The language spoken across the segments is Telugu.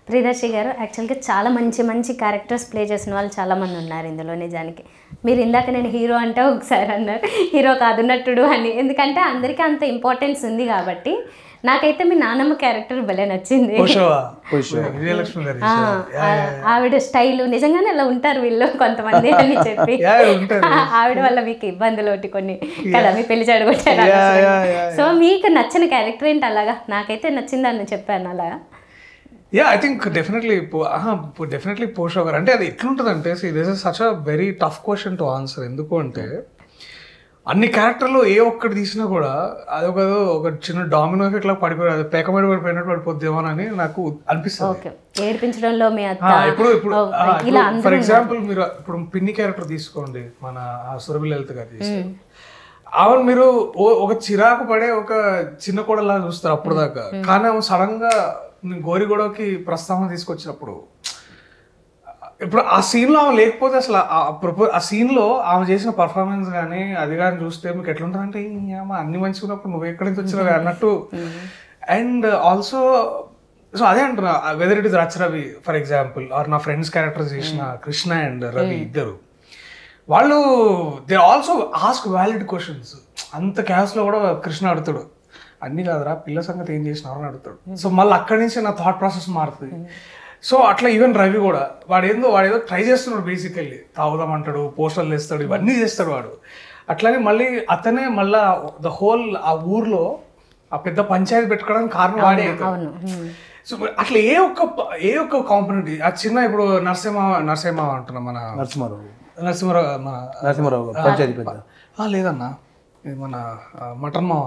ప్రియదర్శి గారు యాక్చువల్గా చాలా మంచి మంచి క్యారెక్టర్స్ ప్లే చేసిన వాళ్ళు చాలామంది ఉన్నారు ఇందులో నిజానికి మీరు ఇందాక నేను హీరో అంటే ఒకసారి అన్నారు హీరో కాదు నటుడు అని ఎందుకంటే అందరికీ అంత ఇంపార్టెన్స్ ఉంది కాబట్టి నాకైతే మీ నానమ్మ క్యారెక్టర్ భలే నచ్చింది పోషవా పోషవ. విజయలక్ష్మి గారు ఆ, ఆ- ఆవిడ స్టైల్ నిజంగానే అలా ఉంటారు వీళ్ళు కొంతమంది అని చెప్పి యా, ఉంటారు. ఆవిడ వల్ల మీకు ఇబ్బందులు ఒకటి కొన్ని కదా మీ పెళ్లి చెడగొట్టారు యా, యా, యా, సో మీకు నచ్చిన క్యారెక్టర్ ఏంటి అలాగా నాకైతే నచ్చిందని చెప్పాను అలాగా yeah I think definitely definitely పోషో గారు అంటే అది ఎట్లుంటుంది అంటే this is such a very tough question to answer ఎందుకు అంటే అన్ని క్యారెక్టర్లు ఏ ఒక్కటి తీసినా కూడా అదొక ఒక చిన్న డామినో ఎఫెక్ట్ లా పడిపోయి అది పేక మీద పడిపోయినట్టు పడిపోద్దేమోనని నాకు అనిపిస్తుంది ఓకే ఏడిపించడంలో మీ అత్త ఆ, ఇప్పుడు ఇప్పుడు ఓ, ఇలా అందరూ ఫర్ ఎగ్జాంపుల్ మీరు ఇప్పుడు పిన్ని క్యారెక్టర్ తీసుకోండి మన ఆ సురభి లలిత గారు తీసారు ఆమె మీరు ఓ- ఒక చిరాకు పడే ఒక చిన్న కోడలా చూస్తారు అప్పుడు దాకా కానీ ఆమె సడన్ గా గోరి గొడవకి ప్రస్తావన తీసుకొచ్చినప్పుడు ఇప్పుడు ఆ సీన్ లో ఆమె లేకపోతే అసలు ఆ ప్రపో ఆ సీన్ లో ఆమె చేసిన పర్ఫార్మెన్స్ కానీ అది కానీ చూస్తే మీకు ఎట్లుంటుంది అంటే అన్ని మంచిగా ఉన్నప్పుడు నువ్వు ఎక్కడి నుంచి వచ్చినావు అన్నట్టు అండ్ ఆల్సో సో అదే అంటున్నా whether it is rush Ravi for example or నా ఫ్రెండ్స్ క్యారెక్టర్స్ చేసిన కృష్ణ అండ్ రవి ఇద్దరు వాళ్ళు they also ask valid questions అంత క్యాస్ లో కూడా కృష్ణ అడుగుతాడు అన్ని కాదురా పిల్ల సంగతి ఏం చేసినారు అని అడుగుతాడు సో మళ్ళీ అక్కడి నుంచి నా థాట్ ప్రాసెస్ మారుతుంది సో అట్లా ఈవెన్ రవి కూడా వాడు ఏందో వాడు ఏదో ట్రై చేస్తున్నాడు బేసికల్లీ తాగుదాం అంటాడు పోస్టర్లు వేస్తాడు ఇవన్నీ చేస్తాడు వాడు అట్లానే మళ్ళీ అతనే మళ్ళా ద హోల్ ఆ ఊర్లో ఆ పెద్ద పంచాయతీ పెట్టుకోవడానికి కారణం వాడే అవుతాడు. అవును హ్మ్. సో అట్లా ఏ ఒక్క ఏ ఒక్క కాంపనెంట్ ఆ చిన్న ఇప్పుడు నరసింహ నరసింహ అంటున్నాం మన నరసింహారావు నరసింహరావు మన నరసింహారావు గారు, పంచాయతీ పెద్ద ఆ, లేదన్నా ఇది మన ఆ, మటన్ మావ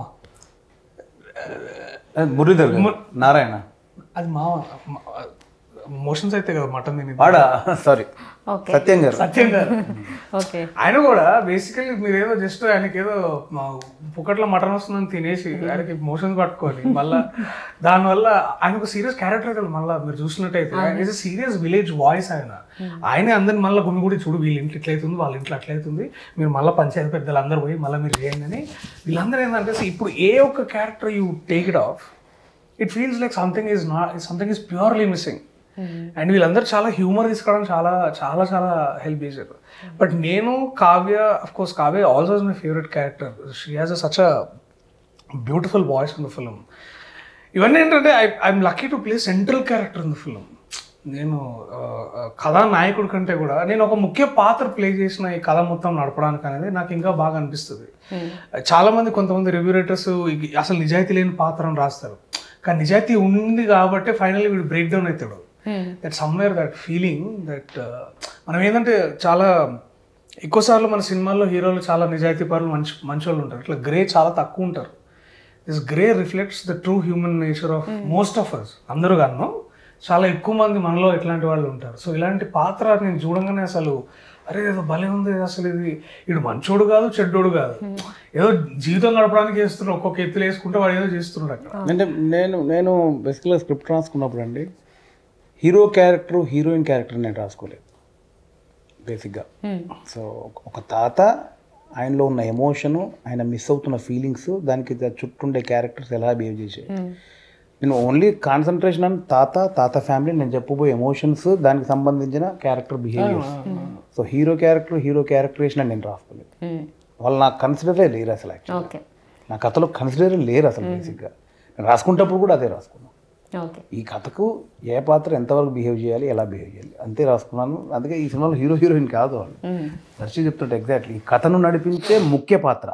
ఏ, మురళీధర్ గారు, నారాయణ అది మావ మోషన్స్ అయితే కదా మటన్ తిని వాడా సారీ ఓకే సత్యం గారు సత్యం గారు ఓకే ఆయన కూడా బేసికల్లీ మీరు ఏదో జస్ట్ ఆయనకి ఏదో మా పుక్కట్లో మటన్ వస్తుందని తినేసి ఆయనకి మోషన్స్ పట్టుకొని మళ్ళా దానివల్ల ఆయన ఒక సీరియస్ క్యారెక్టర్ కదా మళ్ళీ మీరు చూసినట్టయితే ఆయన ఇస్ సీరియస్ విలేజ్ వాయిస్ ఆయన ఆయనే అందరిని మళ్ళీ గుమి కూడా చూడు వీళ్ళ ఇంట్లో ఇట్లయితుంది వాళ్ళ ఇంట్లో అట్లయితుంది మీరు మళ్ళీ పంచాయతీ పెద్దలు అందరూ పోయి మళ్ళీ మీరు చేయండి అని వీళ్ళందరూ ఏంటంటే see, ఇప్పుడు ఏ ఒక్క character you take it off it feels like something is not something is purely missing and వీళ్ళందరూ చాలా హ్యూమర్ తీసుకోవడం చాలా చాలా చాలా హెల్ప్ చేశారు బట్ నేను Kavya of course Kavya also is my favourite character she has a such a beautiful voice in the film ఇవన్నీ ఏంటంటే I I'm lucky to play central character in the film నేను ఆ, ఆ, కథానాయకుడి కంటే కూడా నేను ఒక ముఖ్య పాత్ర ప్లే చేసిన ఈ కథ మొత్తం నడపడానికి అనేది నాకు ఇంకా బాగా అనిపిస్తుంది చాలా మంది కొంతమంది రివ్యూ రైటర్స్ అసలు నిజాయితీ లేని పాత్ర అని రాస్తారు కానీ నిజాయితీ ఉంది కాబట్టి ఫైనల్లీ వీడు బ్రేక్ డౌన్ అవుతాడు that somewhere that feeling that మనం ఏంటంటే చాలా ఎక్కువసార్లు మన సినిమాల్లో హీరోలు చాలా నిజాయితీ పరులు మంచి మంచి వాళ్ళు ఉంటారు ఇట్లా గ్రే చాలా తక్కువ ఉంటారు this grey reflects the true human nature of most of us అందరూ గాను చాలా ఎక్కువ మంది మనలో ఇట్లాంటి వాళ్ళు ఉంటారు సో ఇలాంటి పాత్ర నేను చూడంగానే అసలు అరే ఏదో భలే ఉంది అసలు ఇది ఇడు మంచోడు కాదు చెడ్డోడు కాదు ఏదో జీవితం గడపడానికి చేస్తున్నాడు ఒక్కొక్క ఎత్తులు వేసుకుంటే వాడు ఏదో చేస్తున్నాడు అక్కడ అంటే నేను నేను బేసిక్గా స్క్రిప్ట్ రాసుకున్నప్పుడు అండి హీరో క్యారెక్టర్ హీరోయిన్ క్యారెక్టర్ నేను రాసుకోలేదు బేసిక్గా సో ఒక తాత ఆయనలో ఉన్న ఎమోషను ఆయన మిస్ అవుతున్న ఫీలింగ్స్ దానికి ద- చుట్టూ క్యారెక్టర్స్ ఎలా బిహేవ్ చేసాయి నేను ఓన్లీ కాన్సన్ట్రేషన్ అని తాత తాత ఫ్యామిలీ నేను చెప్పబోయే ఎమోషన్స్ దానికి సంబంధించిన character behaviours so hero character hero characterisation అని నేను రాసుకోలేదు వాళ్ళు నాకు కన్సిడరే లేరు అసలు యాక్చువల్లీ ఓకే నా కథలో కన్సిడర్ లేరు అసలు బేసిక్గా నేను రాసుకునేటప్పుడు కూడా అదే రాసుకున్నాను ఓకే ఈ కథకు ఏ పాత్ర ఎంతవరకు బిహేవ్ చేయాలి ఎలా బిహేవ్ చేయాలి అంతే రాసుకున్నాను అందుకే ఈ సినిమాలో హీరో హీరోయిన్ కాదు వాళ్ళు దర్శి చెప్తుంటే ఎగ్జాక్ట్లీ ఈ కథను నడిపించే ముఖ్య పాత్ర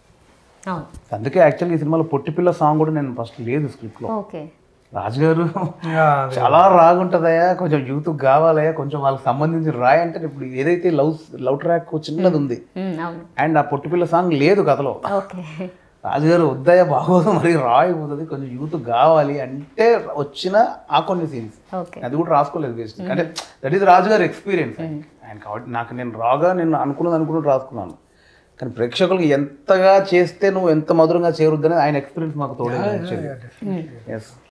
అవును అందుకే యాక్చువల్గా ఈ సినిమాలో పొట్టిపిల్ల సాంగ్ కూడా నేను ఫస్ట్ లేదు స్క్రిప్ట్లో ఓకే రాజుగారు Yeah, చాలా రాగుంటుందయా కొంచెం యూత్ కావాలయా కొంచెం వాళ్ళకి సంబంధించిన రాయ్ అంటే ఇప్పుడు ఏదైతే లవ్ లవ్ ట్రాక్ చిన్నది ఉంది హ్మ్, అవును అండ్ ఆ పొట్టిపిల్ల సాంగ్ లేదు కథలో ఓకే రాజుగారు వద్దయ్య బాగోదు మరి రాయ్ పోతుంది కొంచెం యూత్ కావాలి అంటే వచ్చిన ఆ కొన్ని సీన్స్ ఓకే అది కూడా రాసుకోలేదు వేస్ట్ అంటే దట్ ఈస్ రాజుగారి ఎక్స్పీరియన్స్ ఆయన కాబట్టి నాకు నేను రాగా నేను అనుకున్నది అనుకున్నది రాసుకున్నాను కానీ ప్రేక్షకులకు ఎంతగా చేస్తే నువ్వు ఎంత మధురంగా చేరుద్దనేది ఆయన ఎక్స్పీరియన్స్ మాకు తోడే ఎస్